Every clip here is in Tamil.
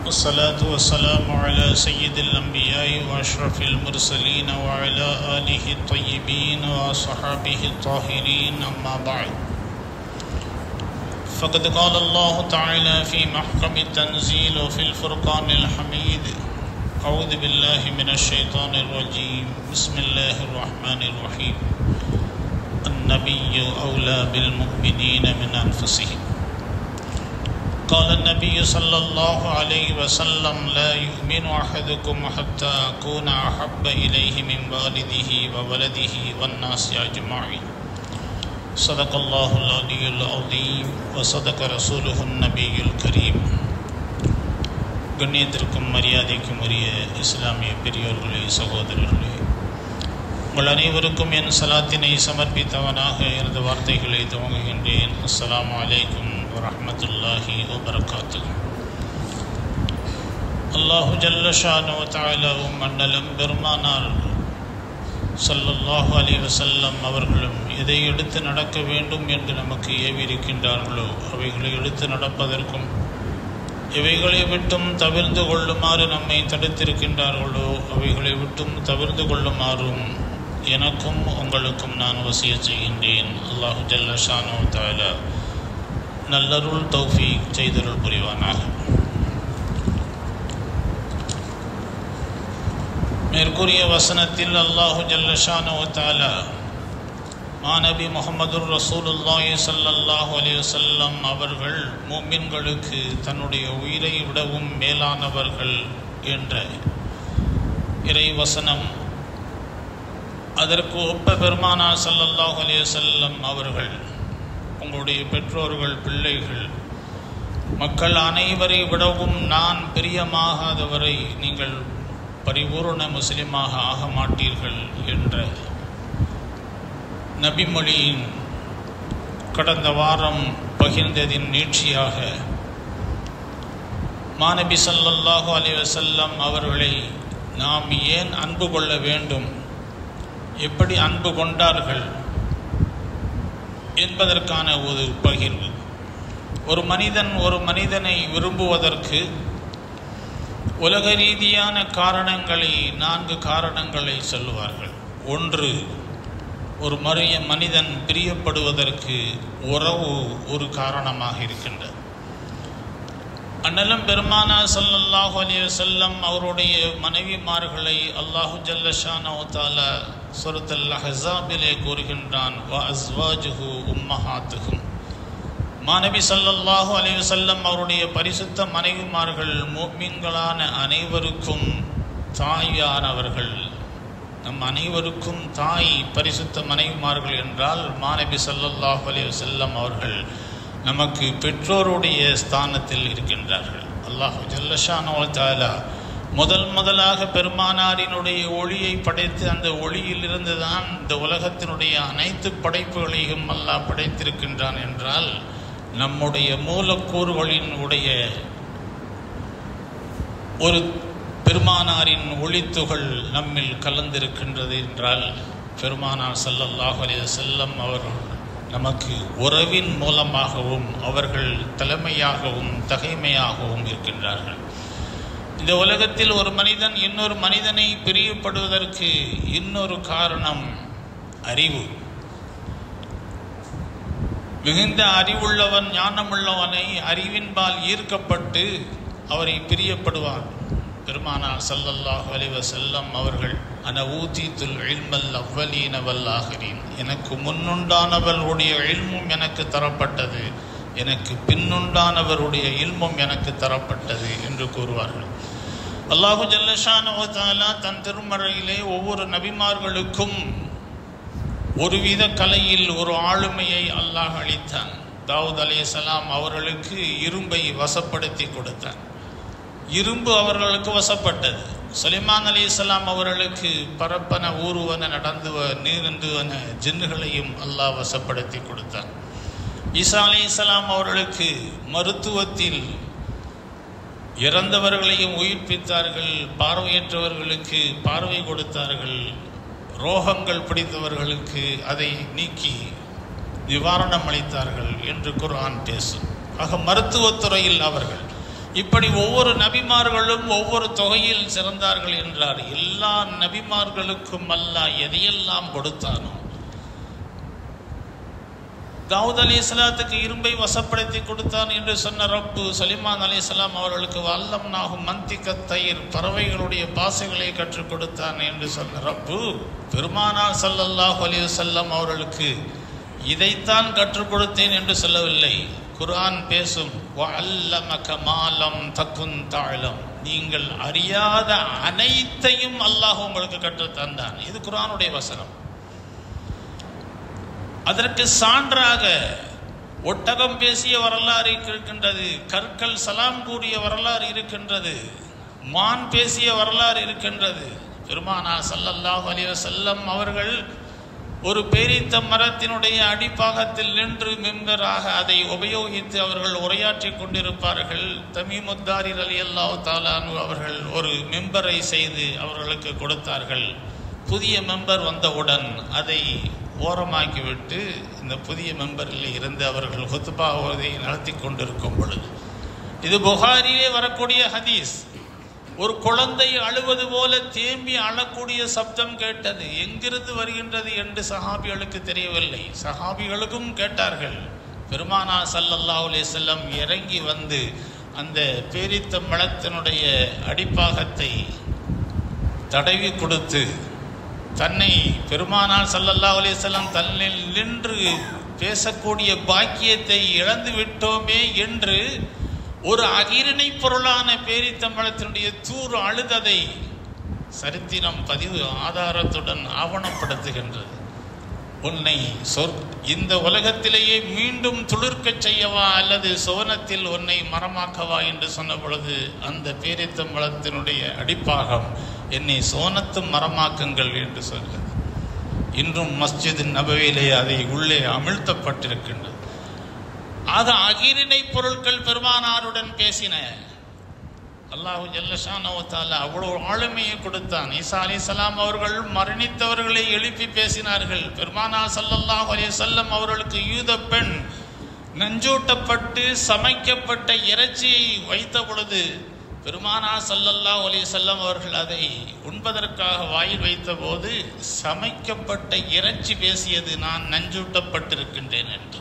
والصلاة والسلام على سيد الأنبياء وأشرف المرسلين وعلى آله الطيبين وصحابه الطاهرين أما بعد فقد قال الله تعالى في محكم التنزيل وفي الفرقان الحميد أعوذ بالله من الشيطان الرجيم بسم الله الرحمن الرحيم النبي أولى بالمؤمنين من أنفسهم قال النبي صلى الله عليه وسلم لا يؤمن أحدكم حتى أكون أحب إليه من والده وولده والناس أجمعين صدق الله العلي العظيم وصدق رسوله النبي الكريم கண்ணியத்திற்கும் மரியாதைக்கும் உரிய இஸ்லாமிய பெரியோர்களே சகோதரர்களே உங்கள் அனைவருக்கும் என் சலாத்தினை சமர்ப்பித்தவனாக எனது வார்த்தைகளை துவங்குகின்றேன் அஸ்ஸலாமு அலைக்கும் வரஹ்மத்துல்லாஹி வபரகாத்து அல்லாஹு ஜல்லஷானு தாலாவும் மன்னலம் பெருமானார் சல்லல்லாஹு அலி வசல்லம் அவர்களும் எதை எடுத்து நடக்க வேண்டும் என்று நமக்கு ஏவியிருக்கின்றார்களோ அவைகளை எடுத்து நடப்பதற்கும் இவைகளை விட்டும் தவிர்ந்து கொள்ளுமாறு நம்மை தடுத்திருக்கின்றார்களோ அவைகளை விட்டும் தவிர்ந்து கொள்ளுமாறும் எனக்கும் உங்களுக்கும் நான் வசிய செய்கின்றேன் அல்லாஹு ஜல்ல ஷானோ தாலா நல்லருள் தௌஃபீக் செய்தருள் புரிவானாக மேற்கூறிய வசனத்தில் அல்லாஹு ஜல்ல ஷானோ தாலா மாநபி முகமதுர் ரசூலுல்லாஹி சல்லல்லாஹு அலைஹி வஸல்லம் அவர்கள் மூமின்களுக்கு தன்னுடைய உயிரை விடவும் மேலானவர்கள் என்ற இறை வசனம் அதற்கு ஒப்ப பெருமானா சல்லல்லாஹு அலைஹி வஸல்லம் அவர்கள் உங்களுடைய பெற்றோர்கள் பிள்ளைகள் மக்கள் அனைவரை விடவும் நான் பிரியமாகாதவரை நீங்கள் பரிபூர்ண முஸ்லிமாக ஆக மாட்டீர்கள் என்ற நபிமொழியின் கடந்த வாரம் பகிர்ந்ததின் நீட்சியாக மாநபி சல்லல்லாஹு அலி வசல்லம் அவர்களை நாம் ஏன் அன்பு கொள்ள வேண்டும் எப்படி அன்பு கொண்டார்கள் என்பதற்கான ஒரு பகிர்வு ஒரு மனிதன் ஒரு மனிதனை விரும்புவதற்கு உலக ரீதியான காரணங்களை நான்கு காரணங்களை சொல்லுவார்கள் ஒன்று ஒரு மறிய மனிதன் பிரியப்படுவதற்கு உறவு ஒரு காரணமாக இருக்கின்றது அண்ணலம் பெருமானா சல்லல்லாஹு அலி வசல்லம் அவருடைய மனைவிமார்களை அல்லாஹு ஜல்லஷானோ தாலா சுரத்தல் ஹசாபிலே கூறுகின்றான் வ அஸ்வாஜுஹு உம்மஹாத்துகும் மாநபி சல்லல்லாஹு அலி வசல்லம் அவருடைய பரிசுத்த மனைவிமார்கள் மீன்களான அனைவருக்கும் தாயானவர்கள் நம் அனைவருக்கும் தாய் பரிசுத்த மனைவிமார்கள் என்றால் மாநபி சல்லல்லாஹு அலி வசல்லம் அவர்கள் நமக்கு பெற்றோருடைய ஸ்தானத்தில் இருக்கின்றார்கள் அல்லாஹு ஜல்லஷானோ தாலா முதல் முதலாக பெருமானாரினுடைய ஒளியை படைத்து அந்த ஒளியிலிருந்து தான் இந்த உலகத்தினுடைய அனைத்து படைப்புகளையும் அல்லாஹ் படைத்திருக்கின்றான் என்றால் நம்முடைய மூலக்கூறுகளின் உடைய ஒரு பெருமானாரின் ஒளித்துகள் நம்மில் கலந்திருக்கின்றது என்றால் பெருமானார் சல்லல்லாஹ் அலி செல்லம் அவர்கள் நமக்கு உறவின் மூலமாகவும் அவர்கள் தலைமையாகவும் தகைமையாகவும் இருக்கின்றார்கள் இந்த உலகத்தில் ஒரு மனிதன் இன்னொரு மனிதனை பிரியப்படுவதற்கு இன்னொரு காரணம் அறிவு மிகுந்த அறிவுள்ளவன் ஞானமுள்ளவனை அறிவின்பால் ஈர்க்கப்பட்டு அவரை பிரியப்படுவான் பெருமானார் சல்லல்லாஹ் அலிவ செல்லம் அவர்கள் அன ஊதி துல் இல்மல் அவ்வலீன வல்லாகிறீன் எனக்கு முன்னுண்டானவர்களுடைய இல்மும் எனக்கு தரப்பட்டது எனக்கு பின்னுண்டானவருடைய இல்மும் எனக்கு தரப்பட்டது என்று கூறுவார்கள் அல்லாஹு ஜல்லஷானா தன் திருமறையிலே ஒவ்வொரு நபிமார்களுக்கும் ஒருவித கலையில் ஒரு ஆளுமையை அல்லாஹ் அளித்தான் தாவூத் அலிசலாம் அவர்களுக்கு இரும்பை வசப்படுத்தி கொடுத்தான் இரும்பு அவர்களுக்கு வசப்பட்டது சுலைமான் அலி இஸ்லாம் அவர்களுக்கு பரப்பன ஊர்வன நடந்துவ நீருந்துவன ஜின்னுகளையும் அல்லாஹ் வசப்படுத்தி கொடுத்தான் ஈசா அலி இஸ்லாம் அவர்களுக்கு மருத்துவத்தில் இறந்தவர்களையும் உயிர்ப்பித்தார்கள் பார்வையற்றவர்களுக்கு பார்வை கொடுத்தார்கள் ரோகங்கள் பிடித்தவர்களுக்கு அதை நீக்கி நிவாரணம் அளித்தார்கள் என்று குர்ஆன் பேசும் ஆக மருத்துவத்துறையில் அவர்கள் இப்படி ஒவ்வொரு நபிமார்களும் ஒவ்வொரு தொகையில் சிறந்தார்கள் என்றார் எல்லா நபிமார்களுக்கும் அல்லாஹ் எதையெல்லாம் கொடுத்தானோ தாவூத் அலி இஸ்லாத்துக்கு இரும்பை வசப்படுத்தி கொடுத்தான் என்று சொன்ன ரப்பு சலிமான் அலி இஸ்லாம் அவர்களுக்கு வல்லம் நாகும் மந்திக்க தயிர் பறவைகளுடைய பாசைகளை கற்றுக் கொடுத்தான் என்று சொன்ன ரப்பு பெருமானார் சல்லல்லாஹு அலைஹி வஸல்லம் அவர்களுக்கு இதைத்தான் கற்றுக் கொடுத்தேன் என்று சொல்லவில்லை குர்ஆன் பேசும் வஅல்லமக மாலம் தக்குன் தஅலம் நீங்கள் அறியாத அனைத்தையும் அல்லாஹ் உங்களுக்கு கற்றுத் தந்தான் இது குர்ஆனுடைய வசனம் அதற்கு சான்றாக ஒட்டகம் பேசிய வரலாறு இருக்கின்றது கற்கள் சலாம் கூறிய வரலாறு இருக்கின்றது மான் பேசிய வரலாறு இருக்கின்றது பெருமானா சல்லல்லாஹு அலைஹி வஸல்லம் அவர்கள் ஒரு பேரித்த மரத்தினுடைய அடிப்பாகத்தில் நின்று மெம்பராக அதை உபயோகித்து அவர்கள் உரையாற்றி கொண்டிருப்பார்கள் தமீமுத்தாரிர் அலி அல்லாஹ் தாலானு அவர்கள் ஒரு மெம்பரை செய்து அவர்களுக்கு கொடுத்தார்கள் புதிய மெம்பர் வந்தவுடன் அதை ஓரமாக்கிவிட்டு இந்த புதிய மெம்பரில் இருந்து அவர்கள் ஹுத்துபா ஓதை நடத்தி கொண்டிருக்கும் பொழுது இது புகாரிலே வரக்கூடிய ஹதீஸ் ஒரு குழந்தை அழுவது போல தேம்பி அழக்கூடிய சப்தம் கேட்டது எங்கிருந்து வருகின்றது என்று சஹாபிகளுக்கு தெரியவில்லை சஹாபிகளுக்கும் கேட்டார்கள் பெருமானா சல்லல்லாஹு அலைஹி வஸல்லம் இறங்கி வந்து அந்த பேரித்த மலத்தினுடைய அடிப்பாகத்தை தடவி கொடுத்து தன்னை பெருமானார் சல்லல்லாஹு அலைஹி வஸல்லம் தன்னில் நின்று பேசக்கூடிய பாக்கியத்தை இழந்து விட்டோமே என்று ஒரு அகிரிணை பொருளான பேரித்தம்பளத்தினுடைய தூர் அழுததை சரித்திரம் பதிவு ஆதாரத்துடன் ஆவணப்படுத்துகின்றது உன்னை சொற் இந்த உலகத்திலேயே மீண்டும் துளிர்க்கச் செய்யவா அல்லது சுவனத்தில் உன்னை மரமாக்கவா என்று சொன்ன பொழுது அந்த பேரித்தம்பளத்தினுடைய அடிப்பாகம் என்னை சோனத்து மரமாக்குங்கள் என்று சொல்கிறது இன்றும் மஸ்ஜித் நபவியிலே அதை உள்ளே அமிழ்த்தப்பட்டிருக்கின்றது ஆக அகிரிணை பொருட்கள் பெருமானாருடன் பேசின அல்லாஹு ஜல்லஷானவத்தால அவ்வளவு ஆளுமையை கொடுத்தான் ஈசா அலி சலாம் அவர்கள் மரணித்தவர்களை எழுப்பி பேசினார்கள் பெருமானா சல்லல்லாஹு அலைஹி வஸல்லம் அவர்களுக்கு யூத பெண் நஞ்சூட்டப்பட்டு சமைக்கப்பட்ட இறைச்சியை வைத்த பொழுது பெருமானா சல்லல்லாஹு அலைஹி வஸல்லம் அவர்கள் அதை உண்பதற்காக வாயில் வைத்தபோது சமைக்கப்பட்ட இறைச்சி பேசியது நான் நஞ்சூட்டப்பட்டிருக்கின்றேன் என்று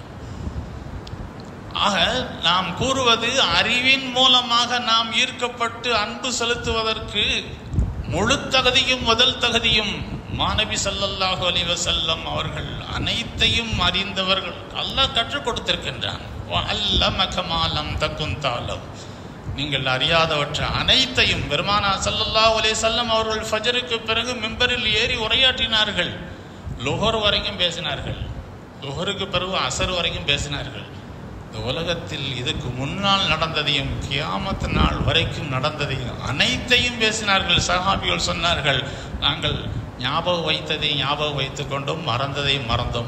ஆக நாம் கூறுவது அறிவின் மூலமாக நாம் ஈர்க்கப்பட்டு அன்பு செலுத்துவதற்கு முழு தகுதியும் முதல் தகுதியும் மாணவி சல்லல்லாஹு அலைஹி வஸல்லம் அவர்கள் அனைத்தையும் அறிந்தவர்கள் அல்லாஹ் கற்றுக் கொடுத்திருக்கின்றான் அல்லமக மாலம் தக்கும் தாலம் நீங்கள் அறியாதவற்றை அனைத்தையும் பெருமானா சல்லல்லாஹு அலைஹி வஸல்லம் அவர்கள் ஃபஜருக்கு பிறகு மிம்பரில் ஏறி உரையாற்றினார்கள் லுஹர் வரைக்கும் பேசினார்கள் லுஹருக்கு பிறகு அசர் வரைக்கும் பேசினார்கள் இந்த உலகத்தில் இதுக்கு முன்னால் நடந்ததையும் கியாமத்து நாள் வரைக்கும் நடந்ததையும் அனைத்தையும் பேசினார்கள் சஹாபிகள் சொன்னார்கள் நாங்கள் ஞாபகம் வைத்ததை ஞாபகம் வைத்துக் கொண்டோம் மறந்ததை மறந்தோம்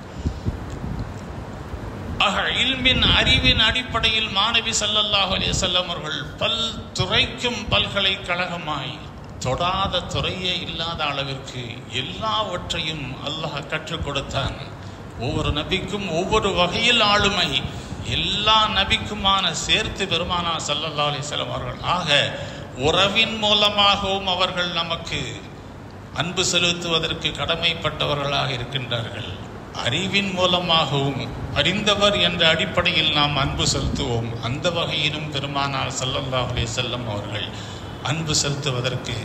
ஆக இல்மின் அறிவின் அடிப்படையில் மாணவி சல்லல்லாஹு அலைஹி வஸல்லம் அவர்கள் பல் துறைக்கும் பல்கலைக்கழகமாய் தொடாத துறையே இல்லாத அளவிற்கு எல்லாவற்றையும் அல்லாஹ் கற்றுக் கொடுத்தான் ஒவ்வொரு நபிக்கும் ஒவ்வொரு வகையில் ஆளுமை எல்லா நபிக்குமான சேர்த்து பெருமானா சல்லல்லா அலிஸ்லாம் அவர்கள் ஆக உறவின் மூலமாகவும் அவர்கள் நமக்கு அன்பு செலுத்துவதற்கு கடமைப்பட்டவர்களாக இருக்கின்றார்கள் அறிவின் மூலமாகவும் அறிந்தவர் என்ற அடிப்படையில் நாம் அன்பு செலுத்துவோம் அந்த வகையிலும் பெருமானார் சல்லல்லாஹ் அலிசல்லம் அவர்கள் அன்பு செலுத்துவதற்கு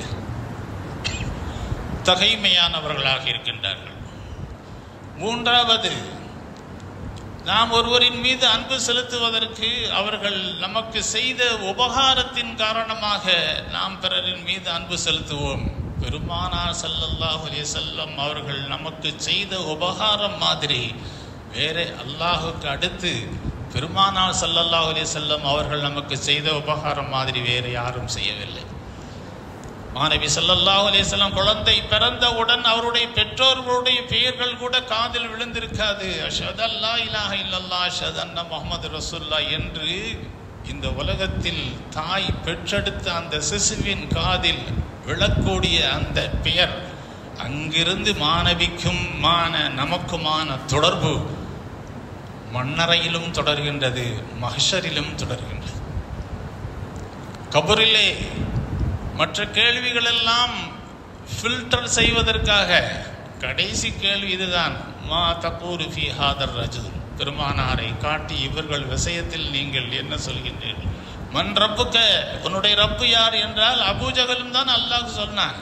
தகைமையானவர்களாக இருக்கின்றார்கள் மூன்றாவது நாம் ஒருவரின் மீது அன்பு செலுத்துவதற்கு அவர்கள் நமக்கு செய்த உபகாரத்தின் காரணமாக நாம் பிறரின் மீது அன்பு செலுத்துவோம் பெருமானார் சல்லல்லாஹு அலைஹி வஸல்லம் அவர்கள் நமக்கு செய்த உபகாரம் மாதிரி வேற அல்லாஹுக்கு அடுத்து பெருமானார் சல்லல்லாஹு அலைஹி வஸல்லம் அவர்கள் நமக்கு செய்த உபகாரம் மாதிரி வேறு யாரும் செய்யவில்லை மாணவி சல்லல்லாஹு அலைஹிஸ்ஸலாம் குழந்தை பிறந்தவுடன் அவருடைய பெற்றோர்களுடைய பெயர்கள் கூட காதில் விழுந்திருக்காது அஷத் அல்லா இலாஹ இல்லல்லா அஷத் அன்ன முகமது ரசூல்லா என்று இந்த உலகத்தில் தாய் பெற்றெடுத்த அந்த சிசுவின் காதில் விழக்கூடிய அந்த பெயர் அங்கிருந்து மாணவிக்கும் மான நமக்குமான தொடர்பு மண்ணறையிலும் தொடர்கின்றது மஹஷரிலும் தொடர்கின்றது கபரிலே மற்ற கேள்விகள் எல்லாம் ஃபில்டர் செய்வதற்காக கடைசி கேள்வி இதுதான் மா தக்கூரு ஃபி ஹாதர் ரஜுல் பெருமானாரை காட்டி இவர்கள் விஷயத்தில் நீங்கள் என்ன சொல்கின்றீர்கள் மன் ரப்புக்க உன்னுடைய ரப்பு யார் என்றால் அபூஜகலும் தான் அல்லாஹ் சொன்னான்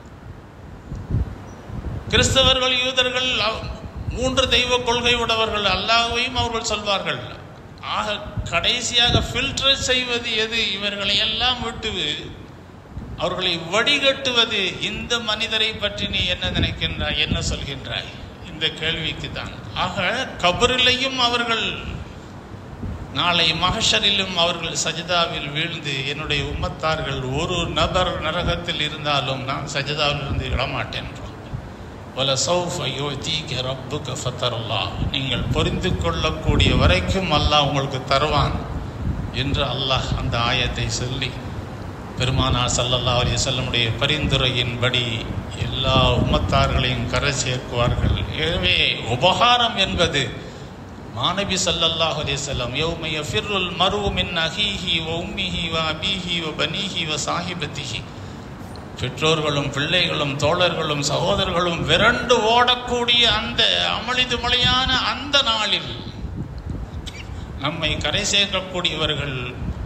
கிறிஸ்தவர்கள் யூதர்கள் அவ்- மூன்று தெய்வ கொள்கை உடையவர்கள் அல்லாஹ்வையும் அவர்கள் சொல்வார்கள் ஆக கடைசியாக ஃபில்டர் செய்வது எது இவர்களை எல்லாம் விட்டு அவர்களை வடிகட்டுவது இந்த மனிதரை பற்றி நீ என்ன நினைக்கின்றாய் என்ன சொல்கின்றாய் இந்த கேள்விக்கு தான் ஆக கபரிலையும் அவர்கள் நாளை மகஷரிலும் அவர்கள் சஜிதாவில் வீழ்ந்து என்னுடைய உம்மத்தார்கள் ஒரு நபர் நரகத்தில் இருந்தாலும் நான் சஜிதாவில் இருந்து விடமாட்டேன் வல சௌஃப யோதிக ரப்புக ஃபத்தருல்லாஹ் நீங்கள் புரிந்து கொள்ளக்கூடிய வரைக்கும் அல்லாஹ் உங்களுக்கு தருவான் என்று அல்லாஹ் அந்த ஆயத்தை சொல்லி பெருமானார் ஸல்லல்லாஹு அலைஹி வஸல்லமுடைய பரிந்துரையின்படி எல்லா உம்மத்தார்களையும் கரை சேர்க்குவார்கள் எனவே உபகாரம் என்பது மாநபி ஸல்லல்லாஹு அலைஹி வஸல்லம் யௌம யஃபிருல் மர்உ மின் அஹீஹி வ உம்மிஹி வ அபீஹி வ பனீஹி வ சாஹிபத்திஹி பெற்றோர்களும் பிள்ளைகளும் தோழர்களும் சகோதரர்களும் விரண்டு ஓடக்கூடிய அந்த அமளிது மொழியான அந்த நாளில் நம்மை கரை சேர்க்கக்கூடியவர்கள்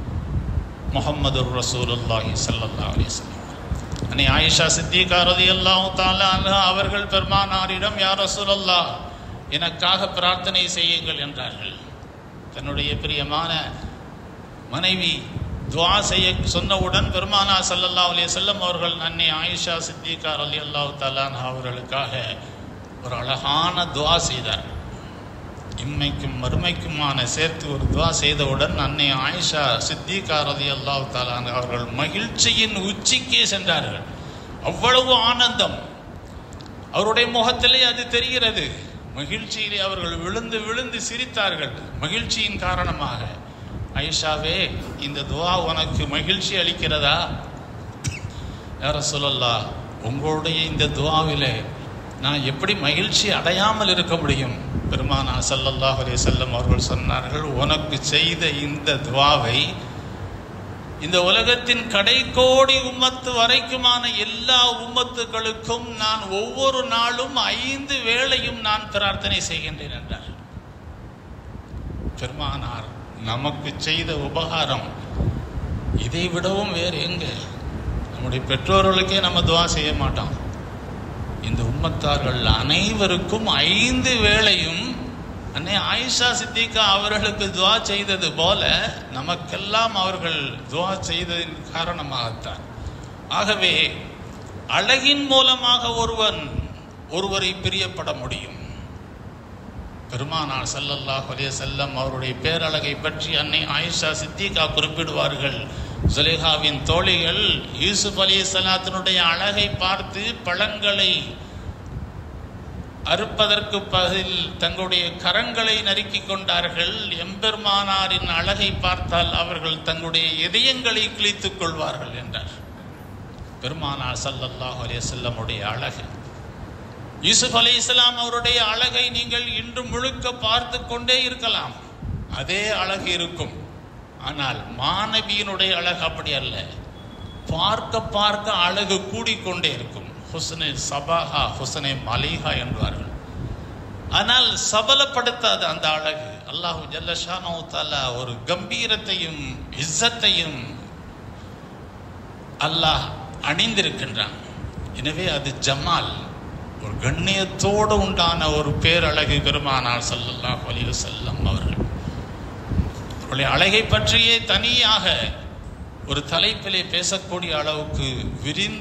முகமது ரசூலுல்லாஹி ஸல்லல்லாஹு அலைஹி வஸல்லம் அன்னை ஆயிஷா சித்திகா ரலியல்லாஹு தஆலா அன்ஹா அவர்கள் பெருமானாரிடம் யா ரசூலல்லாஹ் எனக்காக பிரார்த்தனை செய்யுங்கள் என்றார்கள் தன்னுடைய பிரியமான மனைவி துவா செய்ய சொன்னவுடன் பெருமானா ஸல்லல்லாஹு அலைஹி வஸல்லம் அவர்கள் அன்னை ஆயிஷா சித்திகா ரலியல்லாஹு தஆலா அன்ஹா அவர்களுக்காக ஒரு அழகான துவா செய்தார்கள் இம்மைக்கும் மறுமைக்குமான சேர்த்து ஒரு துவா செய்தவுடன் அன்னை ஆயிஷா சித்திகா ரலியல்லாஹு தஆலா அன்ஹா அவர்கள் மகிழ்ச்சியின் உச்சிக்கே சென்றார்கள் அவ்வளவு ஆனந்தம் அவருடைய முகத்திலே அது தெரிகிறது மகிழ்ச்சியிலே அவர்கள் விழுந்து விழுந்து சிரித்தார்கள் மகிழ்ச்சியின் காரணமாக ஐஷாவே இந்த துவா உனக்கு மகிழ்ச்சி அளிக்கிறதா யார சொல்லல்லா உங்களுடைய இந்த துவாவிலே நான் எப்படி மகிழ்ச்சி அடையாமல் இருக்க முடியும் பெருமானா ஸல்லல்லாஹு அலைஹி வஸல்லம் அவர்கள் சொன்னார்கள் உனக்கு செய்த இந்த துவாவை இந்த உலகத்தின் கடைக்கோடி உம்மத்து வரைக்குமான எல்லா உம்மத்துகளுக்கும் நான் ஒவ்வொரு நாளும் ஐந்து வேளையும் நான் பிரார்த்தனை செய்கின்றேன் என்றார் பெருமானார் நமக்கு செய்த உபகாரம் இதை விடவும் வேறு எங்க நம்முடைய பெற்றோர்களுக்கே நம்ம துவா செய்ய மாட்டோம் இந்த உம்மத்தார்கள் அனைவருக்கும் ஐந்து வேளையும் அன்னை ஆயிஷா சித்திகா அவர்களுக்கு துவா செய்தது போல நமக்கெல்லாம் அவர்கள் துவா செய்ததின் காரணமாகத்தான் ஆகவே அழகின் மூலமாக ஒருவன் ஒருவரை பிரியப்பட முடியும் பெருமானார் ஸல்லல்லாஹு அலைஹி வஸல்லம் அவருடைய பேரழகை பற்றி அன்னை ஆயிஷா சித்திகா குறிப்பிடுவார்கள் சுலேகாவின் தோழிகள் யூசுப் அலி சலாத்தினுடைய அழகை பார்த்து பழங்களை அறுப்பதற்கு பதில் தங்களுடைய கரங்களை நறுக்கிக் கொண்டார்கள் எம்பெருமானாரின் அழகை பார்த்தால் அவர்கள் தங்களுடைய இதயங்களை கிழித்துக் கொள்வார்கள் என்றார் பெருமானார் ஸல்லல்லாஹு அலைஹி வஸல்லமுடைய அழகு யூசுப் அலி இஸ்லாம் அவருடைய அழகை நீங்கள் இன்று முழுக்க பார்த்து கொண்டே இருக்கலாம் அதே அழகு இருக்கும் ஆனால் மாணவியினுடைய அழகு அப்படி அல்ல பார்க்க பார்க்க அழகு கூடிக்கொண்டே இருக்கும் ஹுசனை சபாஹா ஹுசனை மலிஹா என்பார்கள் ஆனால் சபலப்படுத்தாத அந்த அழகு அல்லாஹு ஜல்லஷானோ தாலா ஒரு கம்பீரத்தையும் இஸ்ஸத்தையும் அல்லாஹ் அணிந்திருக்கின்றான் எனவே அது ஜமால் ஒரு கண்ணியத்தோடு உண்டான ஒரு பேரழகு பெருமானார் ஸல்லல்லாஹு அலைஹி வஸல்லம் அவர்கள் அவருடைய அழகை பற்றியே தனியாக ஒரு தலைப்பிலே பேசக்கூடிய அளவுக்கு விரிந்த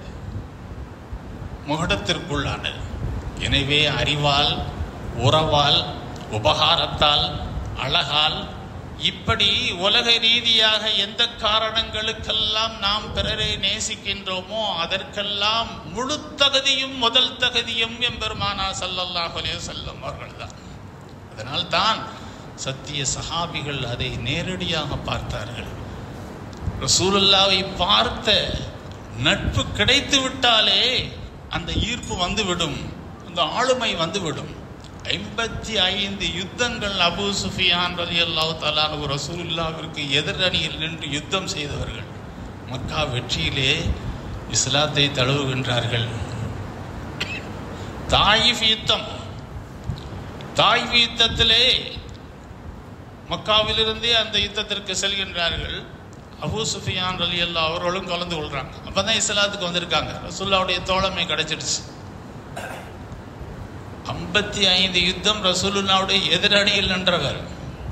முகடத்திற்குள்ளானது எனவே அறிவால் உறவால் உபகாரத்தால் அழகால் இப்படி உலக ரீதியாக எந்த காரணங்களுக்கெல்லாம் நாம் பிறரை நேசிக்கின்றோமோ அதற்கெல்லாம் முழு தகுதியும் முதல் தகுதியும் எம்பெருமானா ஸல்லல்லாஹு அலைஹி வஸல்லம் அவர்கள்தான் அதனால் தான் சத்திய சஹாபிகள் அதை நேரடியாக பார்த்தார்கள் ரசூலுல்லாவை பார்த்த நட்பு கிடைத்து விட்டாலே அந்த ஈர்ப்பு வந்துவிடும் அந்த ஆளுமை வந்துவிடும் ஐம்பத்தி ஐந்து யுத்தங்கள் அபு சுஃபியான் ரலி அல்லாஹு தலானு ரசூலுல்லாவிற்கு எதிரணியில் நின்று யுத்தம் செய்தவர்கள் மக்கா வெற்றியிலே இஸ்லாத்தை தழுவுகின்றார்கள் தாயிஃப் யுத்தம் தாயிஃப் யுத்தத்திலே மக்காவிலிருந்தே அந்த யுத்தத்திற்கு செல்கின்றார்கள் அபூ சுஃபியான் அலி அல்லா அவர்களும் கலந்து கொள்றாங்க அப்பதான் இஸ்லாத்துக்கு வந்திருக்காங்க ரசூல்லாவுடைய தோழமை கிடைச்சிடுச்சு ஐம்பத்தி ஐந்து யுத்தம் ரசூலுல்லாவுடைய எதிரணியில் நின்றவர்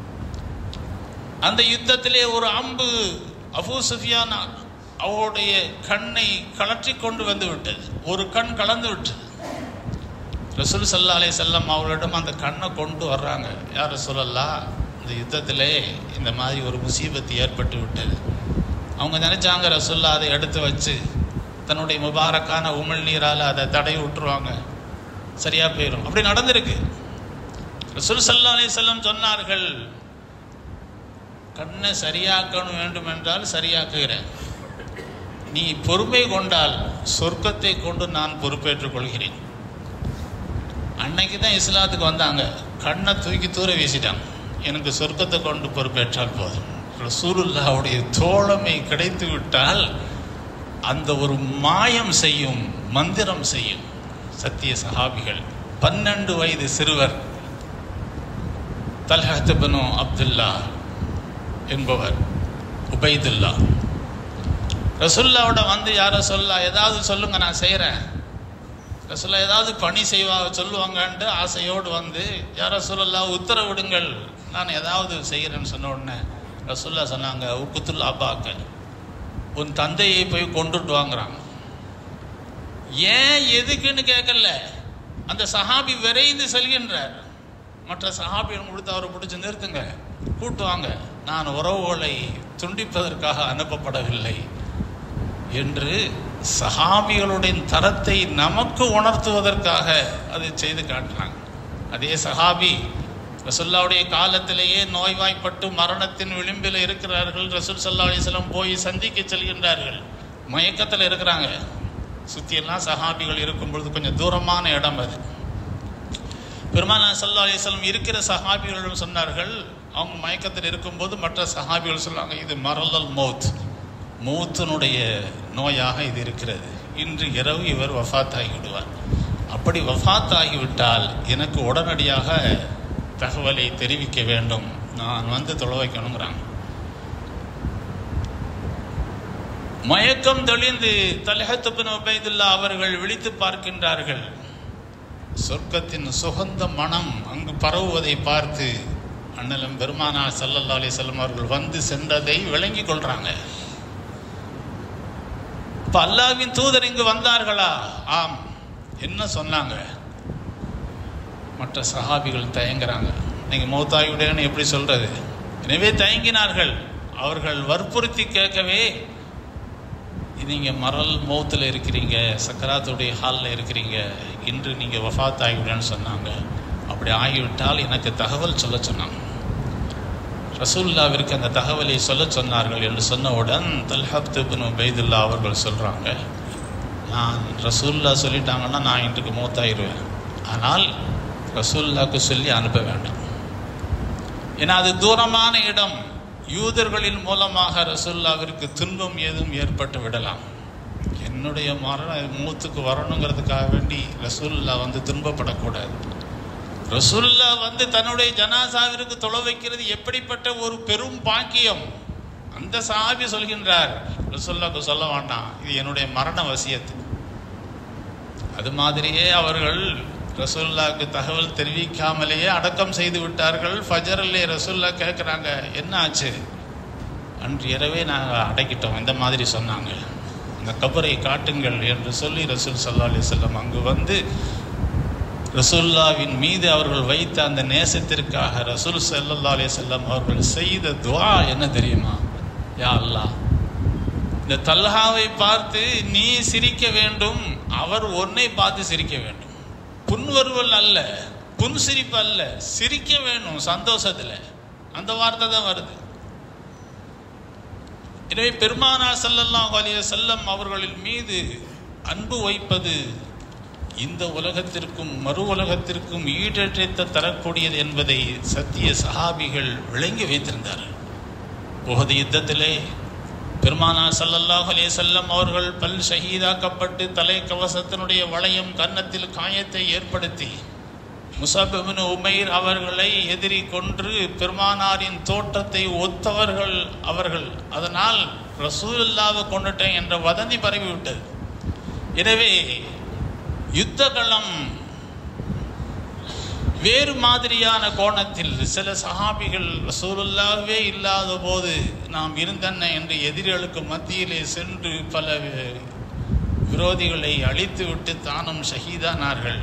அந்த யுத்தத்திலே ஒரு அம்பு அபூ சுஃபியான் அவருடைய கண்ணை கலற்றி கொண்டு வந்து விட்டது ஒரு கண் கலந்து விட்டது ரசூல் சல்லா அலே செல்லம் அவர்களிடம் அந்த கண்ணை கொண்டு வர்றாங்க யார் ரசூலல்லா இந்த யுத்தத்திலே இந்த மாதிரி ஒரு முசீபத்து ஏற்பட்டு விட்டது அவங்க நினைச்சாங்க ரசூல்லா அதை எடுத்து வச்சு தன்னுடைய முபாரக்கான உமிழ் நீரால் அதை தடவி விட்டுருவாங்க சரியா போயிடும் அப்படி நடந்திருக்கு ரசூல் சல்லா அலி செல்லம் சொன்னார்கள் கண்ணை சரியாக்கணும் வேண்டும் என்றால் சரியாக்குகிறேன் நீ பொறுமை கொண்டால் சொர்க்கத்தை கொண்டு நான் பொறுப்பேற்றுக் கொள்கிறேன் அன்னைக்கு தான் இஸ்லாத்துக்கு வந்தாங்க கண்ணை தூக்கி தூர வீசிட்டாங்க எனக்கு சொர்க்கத்தை கொண்டு பொறுப்பேற்றால் போதும் ரசூலுல்லாவுடைய தோழமை கிடைத்து விட்டால் அந்த ஒரு மாயம் செய்யும் மந்திரம் செய்யும் சத்திய சஹாபிகள் பன்னெண்டு வயது சிறுவர் தல்ஹத் பனு அப்துல்லா என்பவர் உபைதுல்லா ரசுல்லாவோட வந்து யார சொல்லா ஏதாவது சொல்லுங்க நான் செய்கிறேன் ரசுல்லா ஏதாவது பணி செய்வா சொல்லுவாங்கன்ட்டு ஆசையோடு வந்து யார சொல்லலா உத்தரவிடுங்கள் நான் ஏதாவது செய்கிறேன்னு சொன்ன உடனே ரசுல்லா சொன்னாங்க உக்குத்துல்லா அப்பாக்க உன் தந்தையை போய் கொண்டுட்டு வாங்குறாங்க ஏன் எதுக்குன்னு கேட்கல அந்த சஹாபி விரைந்து செல்கின்றார் மற்ற சஹாபிகள் கொடுத்து அவரை பிடிச்சி நிறுத்துங்க கூட்டு வாங்க நான் உறவுகளை துண்டிப்பதற்காக அனுப்பப்படவில்லை என்று சஹாபிகளுடைய தரத்தை நமக்கு உணர்த்துவதற்காக அதை செய்து காட்டினாங்க அதே சஹாபி ரசுல்லாவுடைய காலத்திலேயே நோய்வாய்ப்பட்டு மரணத்தின் விளிம்பில் இருக்கிறார்கள் ரசூல் சல்லா அலிஸ்லாம் போய் சந்திக்க செல்கின்றார்கள் மயக்கத்தில் இருக்கிறாங்க சுற்றியெல்லாம் சஹாபிகள் இருக்கும் பொழுது கொஞ்சம் தூரமான இடம் அது பெருமானா சல்லா அலிஸ்லாம் இருக்கிற சஹாபிகளிடம் சொன்னார்கள் அவங்க மயக்கத்தில் இருக்கும்போது மற்ற சஹாபிகள் சொன்னாங்க இது மரலல் மௌத் மூத்தனுடைய நோயாக இது இருக்கிறது இன்று இரவு இவர் வஃத் ஆகிவிடுவார் அப்படி வஃத் ஆகிவிட்டால் எனக்கு உடனடியாக தகவலை தெரிவிக்க வேண்டும் நான் வந்து தொலை வைக்கணுங்கிறாங்க மயக்கம் தெளிந்து தலஹத்துபின் உபைதுல்லா அவர்கள் விழித்து பார்க்கின்றார்கள் சொர்க்கத்தின் சுகந்த மனம் அங்கு பரவுவதை பார்த்து அண்ணலம் பெருமானா சல்லல்லா அலி செல்லம் அவர்கள் வந்து சென்றதை விளங்கி கொள்றாங்க இப்ப அல்லாவின் தூதர் இங்கு வந்தார்களா ஆம் என்ன சொன்னாங்க மற்ற சஹாபிகள் தயங்குறாங்க நீங்க மௌத்தாயுடையன்னு எப்படி சொல்றது எனவே தயங்கினார்கள் அவர்கள் வற்புறுத்தி கேட்கவே நீங்க மரல் மௌத்தில் இருக்கிறீங்க சக்கராத்துடைய ஹாலில் இருக்கிறீங்க இன்று நீங்க வஃத் ஆகிவிடன்னு சொன்னாங்க அப்படி ஆகிவிட்டால் எனக்கு தகவல் சொல்ல சொன்னாங்க ரசூல்லாவிற்கு அந்த தகவலை சொல்ல சொன்னார்கள் என்று சொன்னவுடன் தல்ஹத் பின் உபைதுல்லா அவர்கள் சொல்கிறாங்க நான் ரசூல்லா சொல்லிட்டாங்கன்னா நான் இன்றைக்கு மூத்தாயிருவேன் ஆனால் ரசூல்லாவுக்கு சொல்லி அனுப்ப வேண்டாம் ஏன்னா அது தூரமான இடம் யூதர்களின் மூலமாக ரசூல்லாவிற்கு துன்பம் ஏதும் ஏற்பட்டு விடலாம் என்னுடைய மரண மூத்துக்கு வரணுங்கிறதுக்காக வேண்டி ரசூல்லா வந்து துன்பப்படக்கூடாது ரசூல்லா வந்து தன்னுடைய ஜனாசாவிற்கு தொலை வைக்கிறது எப்படிப்பட்ட ஒரு பெரும் பாக்கியம் அந்த சாபி சொல்கின்றார் ரசூல்லாக்கு சொல்ல வேண்டாம் இது என்னுடைய மரண வசியத்து அது மாதிரியே அவர்கள் ரசூல்லாக்கு தகவல் தெரிவிக்காமலேயே அடக்கம் செய்து விட்டார்கள் ஃபஜரிலே ரசூல்லா கேட்குறாங்க என்ன ஆச்சு அன்று இரவே நாங்கள் அடக்கிட்டோம் இந்த மாதிரி சொன்னாங்க அந்த கபரை காட்டுங்கள் என்று சொல்லி ரசூல் சல்லா அலி செல்லம் அங்கு வந்து ரசூல்லாவின் மீது அவர்கள் வைத்த அந்த நேசத்திற்காக ரசூல் சல்லா அலி செல்லம் அவர்கள் செய்த துவா என்ன தெரியுமா யா அல்லாஹ் இந்த தல்ஹாவை பார்த்து நீ சிரிக்க வேண்டும் அவர் உன்னை பார்த்து சிரிக்க வேண்டும் புன்வருவல் அல்ல புன் சிரிப்பு அல்ல சிரிக்க வேணும் சந்தோஷத்துல அந்த வார்த்தை தான் வருது எனவே பெருமானா சல்லல்லாஹு அலைஹி செல்லம் அவர்களின் மீது அன்பு வைப்பது இந்த உலகத்திற்கும் மறு உலகத்திற்கும் ஈடேற்றத்தை தரக்கூடியது என்பதை சத்திய சஹாபிகள் விளங்கி வைத்திருந்தார்கள் உகது யுத்தத்திலே பெருமானார் ஸல்லல்லாஹு அலைஹி வஸல்லம் அவர்கள் பல் ஷஹீதாக்கப்பட்டு தலை கவசத்தினுடைய வளையம் கன்னத்தில் காயத்தை ஏற்படுத்தி முஸப் இப்னு உமைர் அவர்களை எதிரி கொன்று பெருமானாரின் தோட்டத்தை ஒத்தவர்கள் அவர்கள் அதனால் ரசூலுல்லாவை கொண்டுட்டேன் என்ற வதந்தி பரவிவிட்டது எனவே யுத்த களம் வேறு மாதிரியான கோணத்தில் சில சஹாபிகள் ரசூலுல்லாவே இல்லாத போது நாம் இருந்தன என்று எதிரிகளுக்கு மத்தியிலே சென்று பல வி- விரோதிகளை அழித்துவிட்டு தானும் ஷஹீதானார்கள்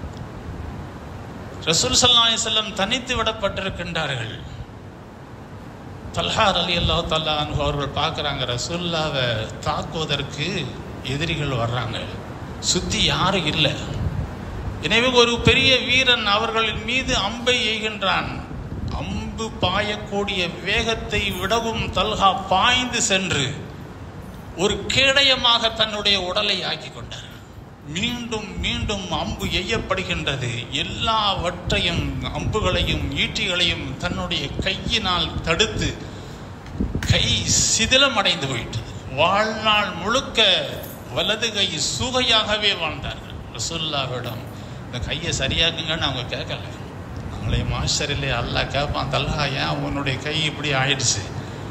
ரசூல் ஸல்லல்லாஹு அலைஹி வஸல்லம் தனித்து விடப்பட்டிருக்கின்றார்கள் தல்ஹார் அலி அல்லாஹ் தல்லா அவர்கள் பார்க்குறாங்க ரசூல்லாவை தாக்குவதற்கு எதிரிகள் வர்றாங்க சுத்தி யாரும் இல்லை எனவே ஒரு பெரிய வீரன் அவர்களின் மீது அம்பை எய்கின்றான் அம்பு பாயக்கூடிய வேகத்தை விடவும் தல்ஹா பாய்ந்து சென்று ஒரு கேடயமாக தன்னுடைய உடலை ஆக்கி கொண்டார் மீண்டும் மீண்டும் அம்பு எய்யப்படுகின்றது எல்லாவற்றையும் அம்புகளையும் ஈட்டிகளையும் தன்னுடைய கையினால் தடுத்து கை சிதிலம் அடைந்து போயிட்டது வாழ்நாள் முழுக்க வலது கை சுகையாகவே வாழ்ந்தார்கள் ரசூல்லாவிடம் இந்த கையை சரியாக்குங்கன்னு அவங்க கேட்கல அவங்களே மாஸ்டரிலே அல்லாஹ் கேட்பான் தல்ஹா ஏன் உன்னுடைய கை இப்படி ஆயிடுச்சு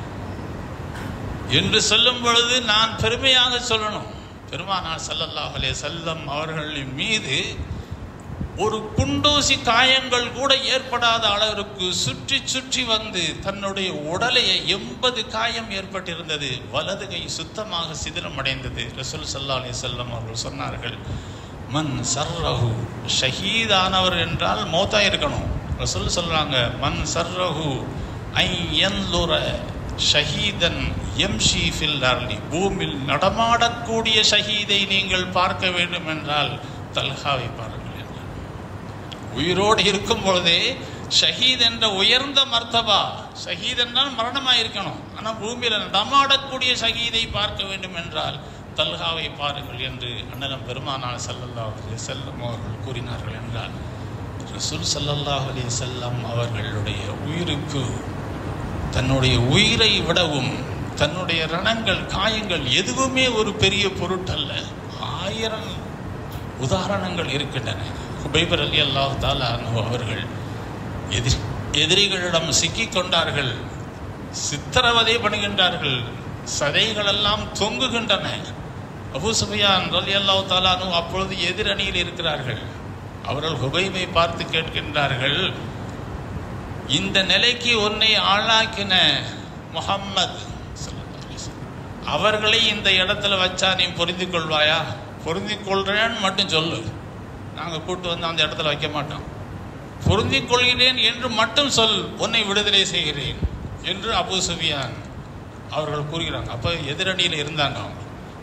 என்று சொல்லும் பொழுது நான் பெருமையாக சொல்லணும் பெருமானார் ஸல்லல்லாஹு அலைஹி செல்லம் அவர்களின் மீது ஒரு குண்டூசி காயங்கள் கூட ஏற்படாத அளவிற்கு சுற்றி சுற்றி வந்து தன்னுடைய உடலை எண்பது காயம் ஏற்பட்டிருந்தது வலது கை சுத்தமாக சிதிலம் அடைந்தது ரசூல் சல்லா அலி செல்லம் அவர்கள் சொன்னார்கள் மன் சர்ரஹு ஷஹீதானவர் என்றால் மௌத்தா இருக்கணும் ரசூல் சொல்றாங்க மன் சர்ரஹு ஐ யன்லுர ஷஹீதன் எம்ஷி ஃபில் அர்லி பூமியில் நடமாடக்கூடிய ஷஹீதை நீங்கள் பார்க்க வேண்டும் என்றால் தல்ஹாவை பாருங்கள் என்றார் உயிரோடு இருக்கும் பொழுதே ஷஹீத் என்ற உயர்ந்த மர்த்தபா ஷஹீத் என்றால் மரணமாக இருக்கணும் ஆனால் பூமியில் நடமாடக்கூடிய ஷஹீதை பார்க்க வேண்டும் என்றால் தல்ஹாவை பாருங்கள் என்று அண்ணலம் பெருமானார் ஸல்லல்லாஹு அலைஹி செல்லம் அவர்கள் கூறினார்கள் என்றால் ரசூல் ஸல்லல்லாஹு அலைஹி செல்லம் அவர்களுடைய உயிருக்கு தன்னுடைய உயிரை விடவும் தன்னுடைய ரணங்கள் காயங்கள் எதுவுமே ஒரு பெரிய பொருட்டல்ல ஆயிரம் உதாரணங்கள் இருக்கின்றன ஹுபைபர் அலி அல்லாஹ் தாலா அவர்கள் எதிரி எதிரிகளிடம் சிக்கிக் கொண்டார்கள் சித்திரவதை பண்ணுகின்றார்கள் சதைகள் எல்லாம் தொங்குகின்றன அபூ சுஃபியான் ரலி அல்லாஹ் தாலானு அப்பொழுது எதிரணியில் இருக்கிறார்கள் அவர்கள் ஹுபைபை பார்த்து கேட்கின்றார்கள் இந்த நிலைக்கு உன்னை ஆளாக்கின முஹம்மது ஸல்லல்லாஹு அலைஹி வஸல்லம், அவர்களை இந்த இடத்துல வச்சா நீ பொருந்தி கொள்வாயா பொருந்தி கொள்றேன்னு மட்டும் சொல்லு நாங்கள் கூட்டு வந்து அந்த இடத்துல வைக்க மாட்டோம் பொருந்தி கொள்கிறேன் என்று மட்டும் சொல் உன்னை விடுதலை செய்கிறேன் என்று அபூ சுஃபியான் அவர்கள் கூறுகிறாங்க அப்போ எதிரணியில் இருந்தாங்க அவங்க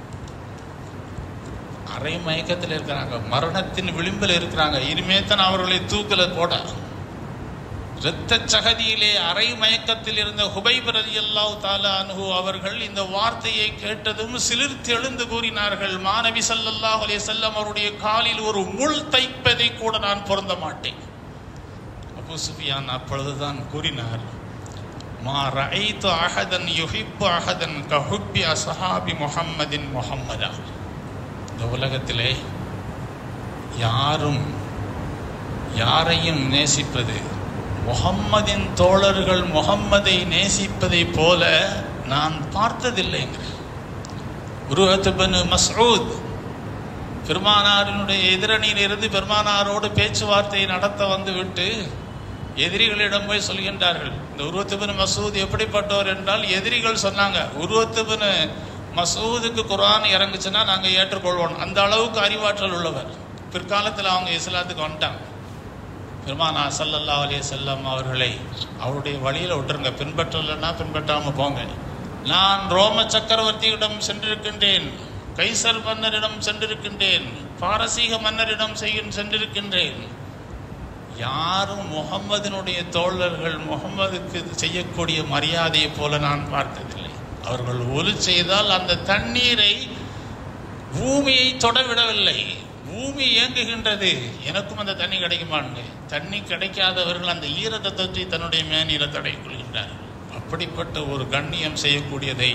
அரை மயக்கத்தில் இருக்கிறாங்க மரணத்தின் விளிம்பில் இருக்கிறாங்க இனிமே தான் அவர்களை தூக்கல போட இரத்த சகதியிலே அரை மயக்கத்தில் இருந்த ஹுபைப் ரலியல்லாஹு தாலா அன்ஹு அவர்கள் இந்த வார்த்தையை கேட்டதும் சிலிர்த்து எழுந்து கூறினார்கள் மாணவி ஸல்லல்லாஹு அலைஹி வஸல்லம் அவருடைய காலில் ஒரு முள் தைப்பதை கூட நான் பொருந்த மாட்டேன் அபூ சுஃபியான் அப்பொழுதுதான் கூறினார் மா ரஐத்து அஹதன் யுஹிப்பு அஹதன் கஹுப்பி அஸ்ஹாபி முஹம்மதின் முஹம்மதா இந்த உலகத்திலே யாரும் யாரையும் நேசிப்பது முகம்மதின் தோழர்கள் முகம்மதை நேசிப்பதை போல நான் பார்த்ததில்லைங்க உருவத்துபனு மஸ்ஊத் பெருமானாரினுடைய எதிரணியில் இருந்து பெருமானாரோடு பேச்சுவார்த்தை நடத்த வந்து விட்டு எதிரிகளிடம் போய் சொல்கின்றார்கள் இந்த உருவத்துபின் மசூத் எப்படிப்பட்டவர் என்றால் எதிரிகள் சொன்னாங்க உருவத்துபின் மசூதுக்கு குரான் இறங்குச்சுன்னா நாங்கள் ஏற்றுக்கொள்வோம் அந்த அளவுக்கு அறிவாற்றல் உள்ளவர் பிற்காலத்தில் அவங்க இஸ்லாத்துக்கு வந்துட்டாங்க பெருமானா ஸல்லல்லாஹு அலைஹி செல்லம் அவர்களை அவருடைய வழியில் விட்டுருங்க பின்பற்றலைன்னா பின்பற்றாமல் போங்க நான் ரோம சக்கரவர்த்தியிடம் சென்றிருக்கின்றேன் கைசர் மன்னரிடம் சென்றிருக்கின்றேன் பாரசீக மன்னரிடம் செய்ய சென்றிருக்கின்றேன் யாரும் முகம்மதினுடைய தோழர்கள் முகம்மதுக்கு செய்யக்கூடிய மரியாதையை போல நான் பார்த்ததில்லை அவர்கள் ஒலி செய்தால் அந்த தண்ணீரை பூமியை தொடவிடவில்லை பூமி இயங்குகின்றது எனக்கும் அந்த தண்ணி கிடைக்குமான்னு தண்ணி கிடைக்காதவர்கள் அந்த ஈரத்தை தொற்றி தன்னுடைய மேனியில தடை கொள்கின்றார்கள் அப்படிப்பட்ட ஒரு கண்ணியம் செய்யக்கூடியதை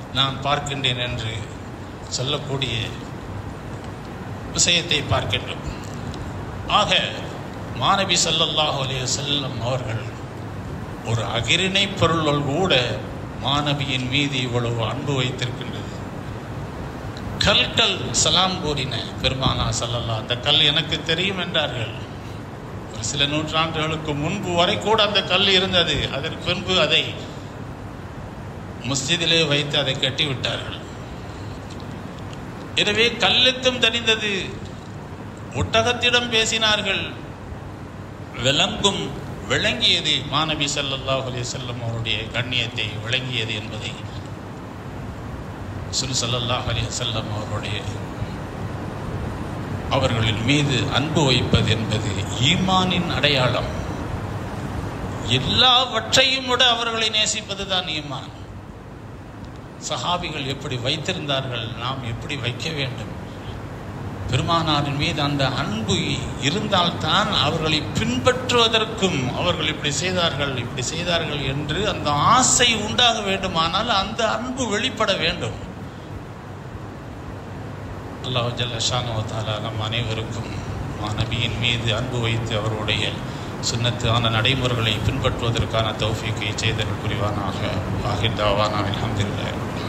நான் பார்க்கின்றேன் என்று சொல்லக்கூடிய விஷயத்தை பார்க்கின்றோம் ஆக மாணவி ஸல்லல்லாஹு அலைஹி வஸல்லம் அவர்கள் ஒரு அகிரிணை பொருள்கள் கூட மாணவியின் மீது இவ்வளவு அன்பு வைத்திருக்கின்றது கல்கள் சலாம் கூறின பெருமானா சல்லல்லா அந்த கல் எனக்கு தெரியும் என்றார்கள் ஒரு சில நூற்றாண்டுகளுக்கு முன்பு வரை கூட அந்த கல் இருந்தது அதற்கு பின்பு அதை மஸ்ஜிதிலே வைத்து அதை கட்டிவிட்டார்கள் எனவே கல்லுக்கும் தெரிந்தது ஒட்டகத்திடம் பேசினார்கள் விளங்கும் விளங்கியது மாணவி ஸல்லல்லாஹு அலைஹி வஸல்லம் அவருடைய கண்ணியத்தை விளங்கியது என்பதை சுல் ஸல்லல்லாஹு அலைஹி வஸல்லம் அவருடைய அவர்களின் மீது அன்பு வைப்பது என்பது ஈமானின் அடையாளம் எல்லாவற்றையும் விட அவர்களை நேசிப்பது தான் ஈமான் சஹாபிகள் எப்படி வைத்திருந்தார்கள் நாம் எப்படி வைக்க வேண்டும் பெருமானாரின் மீது அந்த அன்பு இருந்தால்தான் அவர்களை பின்பற்றுவதற்கும் அவர்கள் இப்படி செய்தார்கள் இப்படி செய்தார்கள் என்று அந்த ஆசை உண்டாக வேண்டுமானால் அந்த அன்பு வெளிப்பட வேண்டும் அல்லாஹ் ஜல்ல ஷானோ தாலா நம் அனைவருக்கும் நபியின் மீது அன்பு வைத்து அவருடைய சுன்னத்தான நடைமுறைகளை பின்பற்றுவதற்கான தௌஃபீக்கை செய்தல் புரிவானாக ஆஹிர் தாவானா அல்ஹம்துலில்லாஹ்